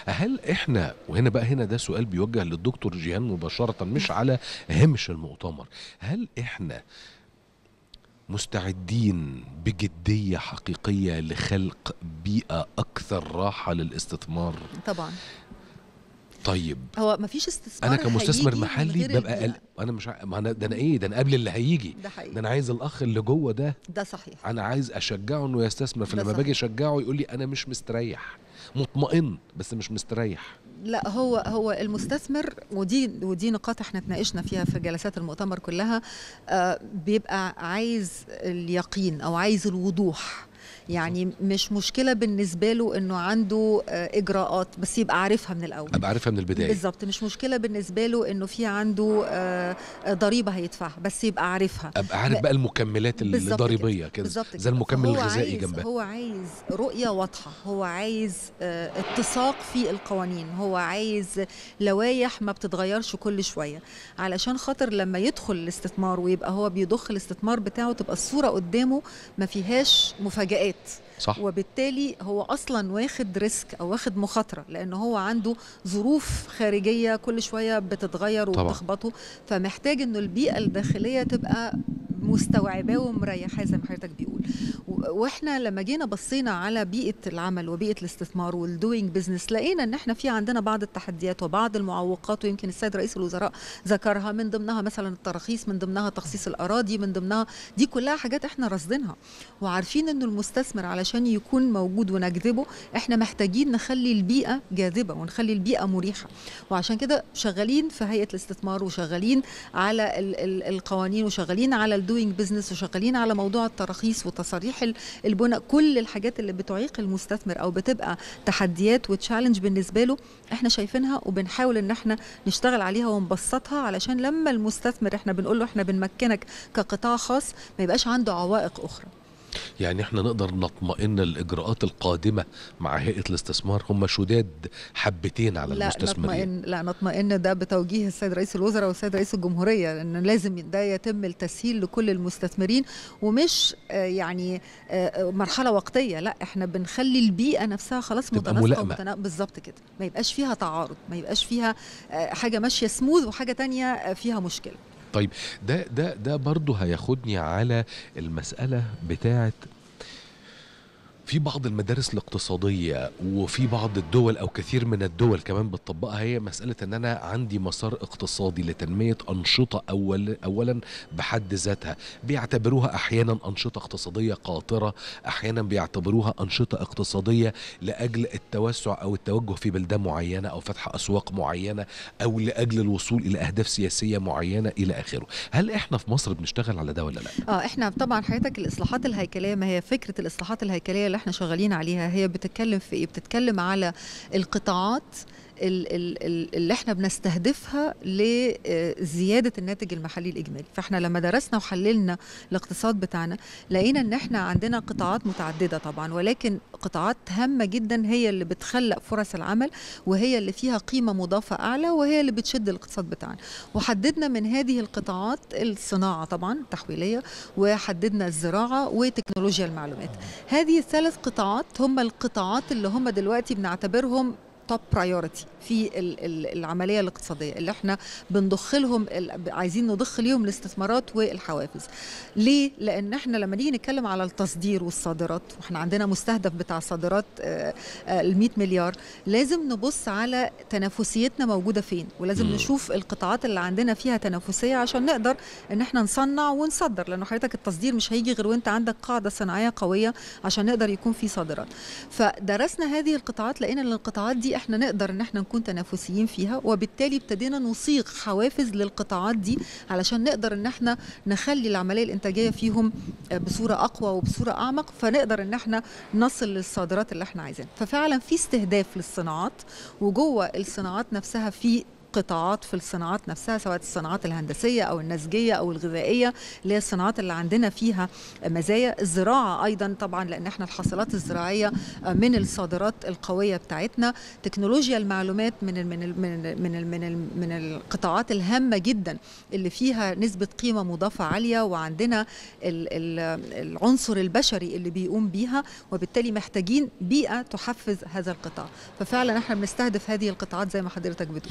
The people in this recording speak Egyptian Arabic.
هل احنا وهنا بقى هنا ده سؤال بيوجه للدكتور جيهان مباشره مش على هامش المؤتمر هل احنا مستعدين بجديه حقيقيه لخلق بيئه اكثر راحه للاستثمار طبعا طيب هو ما فيش استثمار انا كمستثمر هيجي من محلي غير ببقى البيئة. قل... انا مش ع... ما أنا ده انا ايه ده انا قبل اللي هيجي ده حقيقي ده انا عايز الاخ اللي جوه ده ده صحيح انا عايز اشجعه انه يستثمر ده فلما صحيح. باجي اشجعه يقول لي انا مش مستريح مطمئن بس مش مستريح لا هو هو المستثمر ودي ودي نقاط احنا اتناقشنا فيها في جلسات المؤتمر كلها آه بيبقى عايز اليقين او عايز الوضوح يعني مش مشكله بالنسبه له انه عنده آه اجراءات بس يبقى عارفها من الاول ابقى عارفها من البدايه بالظبط مش مشكله بالنسبه له انه في عنده آه آه، ضريبه هيدفعها بس يبقى عارفها ابقى عارف لا، بقى المكملات بالظبط الضريبيه كده بالظبط زي كده. المكمل فهو الغذائي عايز جنبها هو عايز رؤية واضحة هو عايز آه، اتساق في القوانين هو عايز لوائح ما بتتغيرش كل شوية علشان خاطر لما يدخل الاستثمار ويبقى هو بيضخ الاستثمار بتاعه تبقى الصورة قدامه ما فيهاش مفاجآت صح وبالتالي هو اصلا واخد ريسك او واخد مخاطره لان هو عنده ظروف خارجيه كل شويه بتتغير طبعا. وبتخبطه فمحتاج انه البيئه الداخليه تبقى مستوعباه ومريحاه زي ما حضرتك بيقول و- واحنا لما جينا بصينا على بيئه العمل وبيئه الاستثمار والدوينج بزنس لقينا ان احنا في عندنا بعض التحديات وبعض المعوقات ويمكن السيد رئيس الوزراء ذكرها من ضمنها مثلا التراخيص من ضمنها تخصيص الاراضي من ضمنها دي كلها حاجات احنا راصدينها وعارفين انه المستثمر علشان يكون موجود ونجذبه احنا محتاجين نخلي البيئه جاذبه ونخلي البيئه مريحه وعشان كده شغالين في هيئه الاستثمار وشغالين على ال ال القوانين وشغالين على الدوينج بزنس وشغالين على موضوع التراخيص وتصاريح ال- البناء كل الحاجات اللي بتعيق المستثمر او بتبقى تحديات وتشالنج بالنسبه له احنا شايفينها وبنحاول ان احنا نشتغل عليها ونبسطها علشان لما المستثمر احنا بنقول له احنا بنمكنك كقطاع خاص ما يبقاش عنده عوائق اخرى يعني احنا نقدر نطمئن الاجراءات القادمه مع هيئه الاستثمار هم شداد حبتين على لا المستثمرين نطمئن لا نطمئن ده بتوجيه السيد رئيس الوزراء والسيد رئيس الجمهوريه لان لازم ده يتم التسهيل لكل المستثمرين ومش آه، يعني آه، مرحله وقتيه لا احنا بنخلي البيئه نفسها خلاص تبقى متناسقه ملائمة. ومتنا- بالظبط كده ما يبقاش فيها تعارض ما يبقاش فيها آه، حاجه ماشيه سموث وحاجه تانية آه، فيها مشكله طيب ده ده ده برضه هياخدني على المسألة بتاعت في بعض المدارس الاقتصادية وفي بعض الدول أو كثير من الدول كمان بتطبقها هي مسألة أن أنا عندي مسار اقتصادي لتنمية أنشطة أول أولا بحد ذاتها بيعتبروها أحيانا أنشطة اقتصادية قاطرة أحيانا بيعتبروها أنشطة اقتصادية لأجل التوسع أو التوجه في بلدان معينة أو فتح أسواق معينة أو لأجل الوصول إلى أهداف سياسية معينة إلى آخره هل إحنا في مصر بنشتغل على ده ولا لا؟ اه احنا طبعا حضرتك الاصلاحات الهيكليه ما هي فكره الاصلاحات الهيكليه اللي احنا شغالين عليها هي بتتكلم في ايه بتتكلم على القطاعات ال- ال- ال- اللي احنا بنستهدفها لزياده الناتج المحلي الاجمالي فاحنا لما درسنا وحللنا الاقتصاد بتاعنا لقينا ان احنا عندنا قطاعات متعدده طبعا ولكن قطاعات هامه جدا هي اللي بتخلق فرص العمل وهي اللي فيها قيمه مضافه اعلى وهي اللي بتشد الاقتصاد بتاعنا وحددنا من هذه القطاعات الصناعه طبعا التحويليه وحددنا الزراعه وتكنولوجيا المعلومات هذه الثلاث قطاعات هم القطاعات اللي هم دلوقتي بنعتبرهم توب برايورتي في ال- ال- العمليه الاقتصاديه اللي احنا بنضخ لهم ال- عايزين نضخ ليهم الاستثمارات والحوافز ليه لان احنا لما نيجي نتكلم على التصدير والصادرات واحنا عندنا مستهدف بتاع صادرات ال 100 مليار لازم نبص على تنافسيتنا موجوده فين ولازم مم. نشوف القطاعات اللي عندنا فيها تنافسيه عشان نقدر ان احنا نصنع ونصدر لانه حضرتك التصدير مش هيجي غير وانت عندك قاعده صناعيه قويه عشان نقدر يكون في صادرات فدرسنا هذه القطاعات لقينا ان القطاعات دي احنا نقدر ان احنا نكون تنافسيين فيها وبالتالي ابتدينا نصيغ حوافز للقطاعات دي علشان نقدر ان احنا نخلي العمليه الانتاجيه فيهم آه، بصوره اقوى وبصوره اعمق فنقدر ان احنا نصل للصادرات اللي احنا عايزينها ففعلا في استهداف للصناعات وجوه الصناعات نفسها في قطاعات في الصناعات نفسها سواء الصناعات الهندسيه او النسجيه او الغذائيه اللي هي الصناعات اللي عندنا فيها مزايا الزراعه ايضا طبعا لان احنا الحاصلات الزراعيه من الصادرات القويه بتاعتنا تكنولوجيا المعلومات من ال من ال من ال من ال من, ال من القطاعات الهامه جدا اللي فيها نسبه قيمه مضافه عاليه وعندنا ال ال العنصر البشري اللي بيقوم بيها وبالتالي محتاجين بيئه تحفز هذا القطاع ففعلا احنا بنستهدف هذه القطاعات زي ما حضرتك بتقول